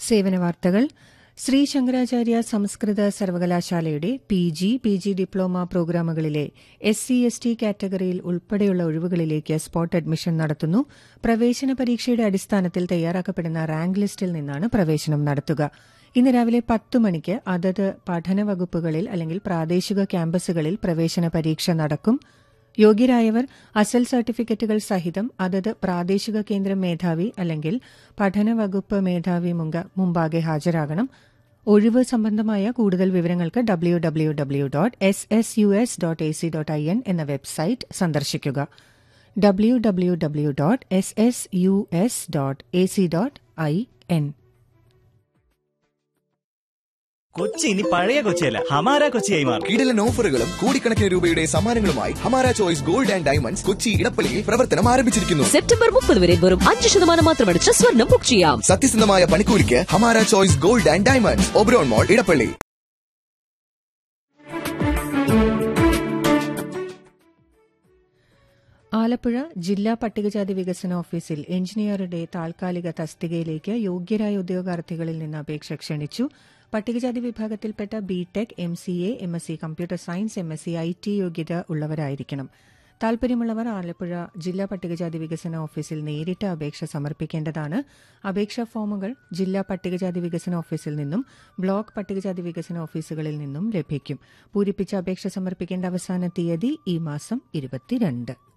സേവന വാർത്തകൾ ശ്രീ ശങ്കരാചാര്യ സംസ്കൃത സർവകലാശാലയുടെ P G P G diploma പ്രോഗ്രാമുകളിലെ എസ് സി എസ് ടി കാറ്റഗറിയിൽ ഉൾപ്പെടെയുള്ള ഒഴിവുകളിലേക്ക് സ്പോട്ട് അഡ്മിഷൻ നടത്തുന്നു പ്രവേശന പരീക്ഷയുടെ അടിസ്ഥാനത്തിൽ തയ്യാറാക്കപ്പെടുന്ന റാങ്ക് ലിസ്റ്റിൽ നിന്നാണ് പ്രവേശനം നടത്തുക ഇന്ന് രാവിലെ പത്ത് മണിക്ക് അതത് പഠന വകുപ്പുകളിൽ അല്ലെങ്കിൽ പ്രാദേശിക ക്യാമ്പസുകളിൽ പ്രവേശന പരീക്ഷ നടക്കും യോഗ്യരായവർ അസൽ സർട്ടിഫിക്കറ്റുകൾ സഹിതം അതത് പ്രാദേശിക കേന്ദ്രം മേധാവി അല്ലെങ്കിൽ പഠന വകുപ്പ് മേധാവി മുങ്ക- മുമ്പാകെ ഹാജരാകണം ഒഴിവ് സംബന്ധമായ കൂടുതൽ വിവരങ്ങൾക്ക് W W W dot S S U S dot A C dot I N എന്ന വെബ്സൈറ്റ് സന്ദർശിക്കുക W W W dot S S U S dot A C dot I N Kochi ഇനി പഴയ കൊച്ചിയല്ല ഹമാര കൊച്ചിയായി മാറും കിടിലൻ ഓഫറുകളും കോടിക്കണക്കിന് രൂപയുടെ സമ്മാനങ്ങളുമായി Hamara choice gold and diamonds Kochi ഇടപ്പള്ളിയിൽ പ്രവർത്തനം ആരംഭിച്ചിരിക്കുന്നു സെപ്റ്റംബർ മുപ്പത് വരെ വെറും അഞ്ച് ശതമാനം മാത്രമടിച്ച് സ്വർണം ബുക്ക് ചെയ്യാം സത്യസന്ധമായ പണിക്കൂലിക്ക് Hamara choice gold and diamonds Oberon mall Edappally Alappuzha ജില്ലാ പട്ടികജാതി വികസന ഓഫീസിൽ എഞ്ചിനീയറുടെ താൽക്കാലിക തസ്തികയിലേക്ക് യോഗ്യരായ ഉദ്യോഗാർത്ഥികളിൽ നിന്ന് അപേക്ഷ ക്ഷണിച്ചു പട്ടികജാതി വിഭാഗത്തിൽപ്പെട്ട BTech M C A M S C computer science M S C I T യോഗ്യത ഉള്ളവരായിരിക്കണം താൽപര്യമുള്ളവർ ആലപ്പുഴ ജില്ലാ പട്ടികജാതി വികസന ഓഫീസിൽ നേരിട്ട് അപേക്ഷ സമർപ്പിക്കേണ്ടതാണ് അപേക്ഷാ ഫോമുകൾ ജില്ലാ പട്ടികജാതി വികസന ഓഫീസിൽ നിന്നും ബ്ലോക്ക് പട്ടികജാതി വികസന ഓഫീസുകളിൽ നിന്നും ലഭിക്കും പൂരിപ്പിച്ച അപേക്ഷ സമർപ്പിക്കേണ്ട അവസാന തീയതി ഈ മാസം ഇരുപത്തിരണ്ട്